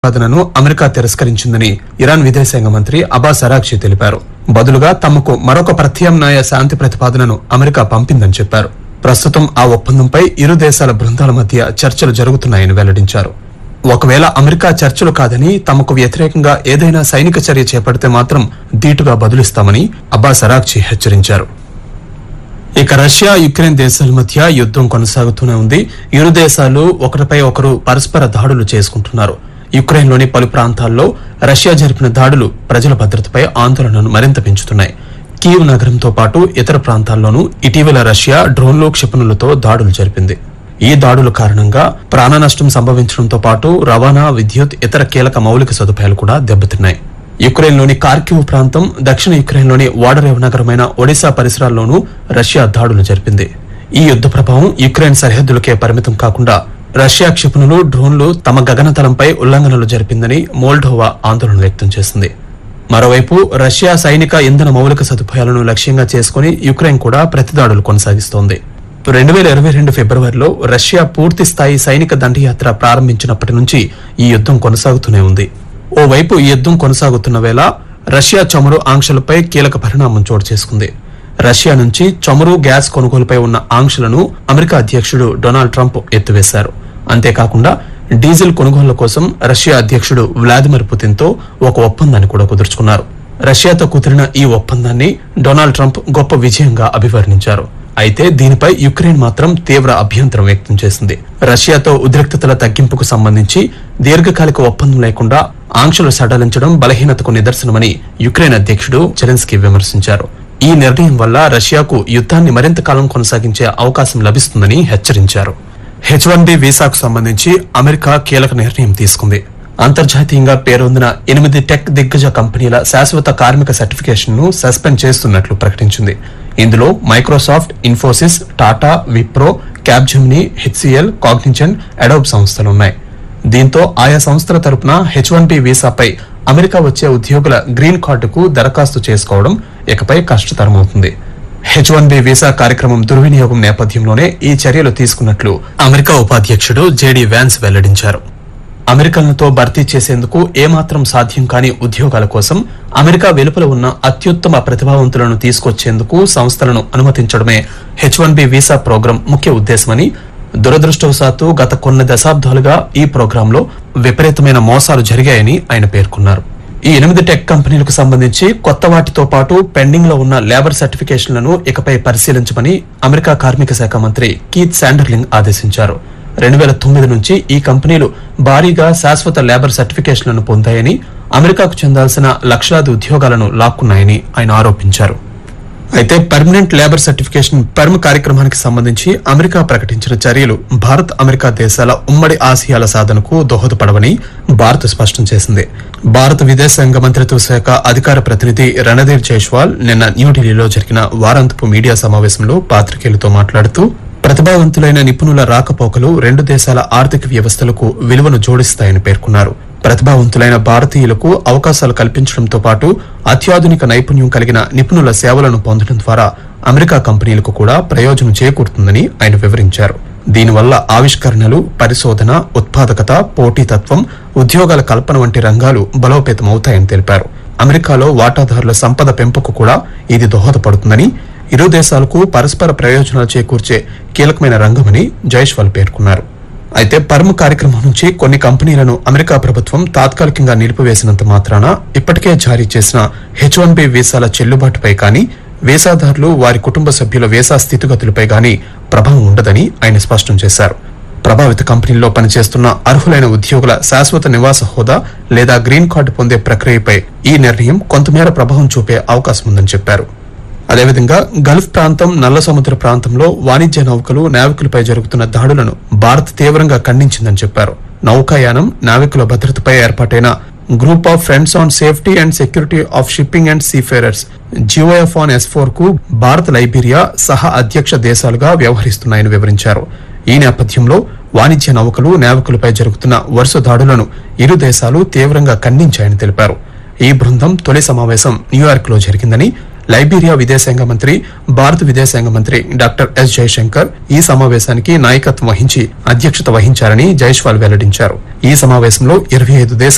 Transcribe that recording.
ప్రతిపాదనను America తిరస్కరించిందని Iran విదేశాంగ మంత్రి అబాస్ అరాక్షి తెలిపారు బదులుగా తమకు మరొక ప్రత్యామ్నాయ శాంతి ప్రతిపాదనను అమెరికా పంపిందని చెప్పారు ప్రస్తుతం ఆ ఒప్పందంపై ఇరు దేశాల బృందాల మధ్య చర్చలు జరుగుతున్నాయని వెల్లడించారు ఒకవేళ అమెరికా చర్చలు కాదని తమకు వ్యతిరేకంగా ఏదైనా సైనిక చర్య చేపడితే మాత్రం ధీటుగా బదులిస్తామని అబ్బాస్ అరాక్షి హెచ్చరించారు ఇక రష్యా యుక్రెయిన్ దేశాల మధ్య యుద్దం కొనసాగుతూనే ఉంది ఇరు దేశాలు ఒకరిపై ఒకరు పరస్పర దాడులు చేసుకుంటున్నారు యుక్రెయిన్లోని పలు ప్రాంతాల్లో రష్యా జరిపిన దాడులు ప్రజల భద్రతపై ఆందోళనను మరింత పెంచుతున్నాయి కీవ్ నగరంతో పాటు ఇతర ప్రాంతాల్లోనూ ఇటీవల రష్యా డ్రోన్లు క్షిపణులతో దాడులు జరిపింది ఈ దాడుల కారణంగా ప్రాణ నష్టం సంభవించడంతో పాటు రవాణా విద్యుత్ ఇతర కీలక మౌలిక సదుపాయాలు కూడా దెబ్బతిన్నాయి యుక్రెయిన్లోని కార్కివ్ ప్రాంతం దక్షిణ యుక్రెయిన్లోని ఓడరేవు నగరమైన ఒడిశా పరిసరాల్లోనూ రష్యా దాడులు జరిపింది ఈ యుద్ద ప్రభావం యుక్రెయిన్ సరిహద్దులకే పరిమితం కాకుండా రష్యా క్షిపణులు డ్రోన్లు తమ గగనతలంపై ఉల్లంఘనలు జరిపిందని మోల్డోవా ఆందోళన వ్యక్తం చేసింది మరోవైపు రష్యా సైనిక ఇంధన మౌలిక సదుపాయాలను లక్ష్యంగా చేసుకుని యుక్రెయిన్ కూడా ప్రతిదాడులు కొనసాగిస్తోంది రెండు వేల ఇరవై రెండు ఫిబ్రవరిలో రష్యా పూర్తి స్థాయి సైనిక దండయాత్ర ప్రారంభించినప్పటి నుంచి ఈ యుద్దం కొనసాగుతూనే ఉంది ఓవైపు ఈ యుద్దం కొనసాగుతున్న వేళ రష్యా చమురు ఆంక్షలపై కీలక పరిణామం చోటు చేసుకుంది రష్యా నుంచి చమురు గ్యాస్ కొనుగోలుపై ఉన్న ఆంక్షలను అమెరికా అధ్యక్షుడు డొనాల్డ్ ట్రంప్ ఎత్తివేశారు అంతేకాకుండా డీజిల్ కొనుగోళ్ల కోసం రష్యా అధ్యక్షుడు వ్లాదిమిర్ పుతిన్ తో ఒక ఒప్పందాన్ని కూడా కుదుర్చుకున్నారు రష్యాతో కుదిరిన ఈ ఒప్పందాన్ని డొనాల్డ్ ట్రంప్ గొప్ప విజయంగా అభివర్ణించారు అయితే దీనిపై యుక్రెయిన్ మాత్రం తీవ్ర అభ్యంతరం వ్యక్తం చేసింది రష్యాతో ఉద్రిక్తతల తగ్గింపుకు సంబంధించి దీర్ఘకాలిక ఒప్పందం లేకుండా ఆంక్షలు సడలించడం బలహీనతకు నిదర్శనమని యుక్రెయిన్ అధ్యక్షుడు జెలెన్స్కీ విమర్శించారు ఈ నిర్ణయం వల్ల రష్యాకు యుద్ధాన్ని మరింత కాలం కొనసాగించే అవకాశం లభిస్తుందని హెచ్చరించారు హెచ్ వన్ బి వీసాకు సంబంధించి అమెరికా కీలక నిర్ణయం తీసుకుంది అంతర్జాతీయంగా పేరొందిన ఎనిమిది టెక్ దిగ్గజ కంపెనీల శాశ్వత కార్మిక సర్టిఫికేషన్ ను సస్పెండ్ చేస్తున్నట్లు ప్రకటించింది ఇందులో Microsoft Infosys Tata Wipro Capgemini HCL Cognizant Adobe సంస్థలున్నాయి దీంతో ఆయా సంస్థల తరపున హెచ్ వన్ బి వీసాపై అమెరికా వచ్చే ఉద్యోగుల గ్రీన్ కార్డుకు దరఖాస్తు చేసుకోవడం ఇకపై కష్టతరమవుతుంది హెచ్ వన్ బి వీసా కార్యక్రమం దుర్వినియోగం నేపథ్యంలోనే ఈ చర్యలు తీసుకున్నట్లు అమెరికా ఉపాధ్యక్షుడు జేడీ వ్యాన్స్ వెల్లడించారు అమెరికన్లతో భర్తీ చేసేందుకు ఏమాత్రం సాధ్యం కాని ఉద్యోగాల కోసం అమెరికా వెలుపల ఉన్న అత్యుత్తమ ప్రతిభావంతులను తీసుకొచ్చేందుకు సంస్థలను అనుమతించడమే H one B visa program ముఖ్య ఉద్దేశమని దురదృష్టవశాత్తు గత కొన్ని దశాబ్దాలుగా ఈ ప్రోగ్రాంలో విపరీతమైన మోసాలు జరిగాయని ఆయన పేర్కొన్నారు ఈ ఎనిమిది టెక్ కంపెనీలకు సంబంధించి కొత్త వాటితో పాటు పెండింగ్ లో ఉన్న లేబర్ సర్టిఫికేషన్లను ఇకపై పరిశీలించమని అమెరికా కార్మిక శాఖ మంత్రి కీత్ శాండర్లింగ్ ఆదేశించారు రెండు వేల తొమ్మిది నుంచి ఈ కంపెనీలు భారీగా శాశ్వత లేబర్ సర్టిఫికేషన్లను పొందాయని అమెరికాకు చెందాల్సిన లక్షలాది ఉద్యోగాలను లాక్కున్నాయని ఆయన ఆరోపించారు అయితే పర్మనెంట్ లేబర్ సర్టిఫికేషన్ పర్మ్ కార్యక్రమానికి సంబంధించి అమెరికా ప్రకటించిన చర్యలు భారత్ అమెరికా దేశాల ఉమ్మడి ఆశయాల సాధనకు దోహదపడవని భారత్ స్పష్టం చేసింది భారత విదేశాంగ మంత్రిత్వ శాఖ అధికార ప్రతినిధి రణధీర్ జైష్వాల్ నిన్న న్యూఢిల్లీలో జరిగిన వారాంతపు మీడియా సమావేశంలో పాత్రికేయులతో మాట్లాడుతూ ప్రతిభావంతులైన నిపుణుల రాకపోకలు రెండు దేశాల ఆర్థిక వ్యవస్థలకు విలువను జోడిస్తాయని పేర్కొన్నారు ప్రతిభావంతులైన భారతీయులకు అవకాశాలు కల్పించడంతో పాటు అత్యాధునిక నైపుణ్యం కలిగిన నిపుణుల సేవలను పొందడం ద్వారా అమెరికా కంపెనీలకు కూడా ప్రయోజనం చేకూరుతుందని ఆయన వివరించారు దీనివల్ల ఆవిష్కరణలు పరిశోధన ఉత్పాదకత పోటీతత్వం ఉద్యోగాల కల్పన వంటి రంగాలు బలోపేతమవుతాయని తెలిపారు అమెరికాలో వాటాదారుల సంపద పెంపుకు కూడా ఇది దోహదపడుతుందని ఇరు దేశాలకు పరస్పర ప్రయోజనాలు చేకూర్చే కీలకమైన రంగమని జైష్వాల్ పేర్కొన్నారు అయితే పర్మ్ కార్యక్రమం నుంచి కొన్ని కంపెనీలను అమెరికా ప్రభుత్వం తాత్కాలికంగా నిలిపివేసినంత మాత్రాన ఇప్పటికే జారీ చేసిన హెచ్ వన్ బి వీసాల చెల్లుబాటుపై కానీ వీసాదారులు వారి కుటుంబ సభ్యుల వీసా స్థితిగతులపై గానీ ప్రభావం ఉండదని ఆయన స్పష్టం చేశారు ప్రభావిత కంపెనీల్లో పనిచేస్తున్న అర్హులైన ఉద్యోగుల శాశ్వత నివాస హోదా లేదా గ్రీన్ కార్డు పొందే ప్రక్రియపై ఈ నిర్ణయం కొంతమేర ప్రభావం చూపే అవకాశం ఉందని చెప్పారు అదేవిధంగా గల్ఫ్ ప్రాంతం నల్ల సముద్ర ప్రాంతంలో వాణిజ్య నౌకలు నావికులపై జరుగుతున్న దాడులను భారత్ తీవ్రంగా ఖండించిందని చెప్పారు నౌకాయానం నావికుల భద్రతపై ఏర్పాటైన group of friends on safety and security of shipping and seafarers GOF on S four కు భారత్ లైబీరియా సహ అధ్యక్ష దేశాలుగా వ్యవహరిస్తున్నాయని వివరించారు ఈ నేపథ్యంలో వాణిజ్య నౌకలు నావికులపై జరుగుతున్న వరుస దాడులను ఇరు దేశాలు తీవ్రంగా ఖండించాయని తెలిపారు ఈ బృందం తొలి సమావేశం న్యూయార్క్ లో జరిగిందని లైబీరియా విదేశాంగ మంత్రి భారత విదేశాంగ మంత్రి డాక్టర్ ఎస్ జయశంకర్ ఈ సమావేశానికి నాయకత్వం వహించి అధ్యక్షత వహించారని జైష్వాల్ వెల్లడించారు ఈ సమావేశంలో ఇరవై ఐదు దేశ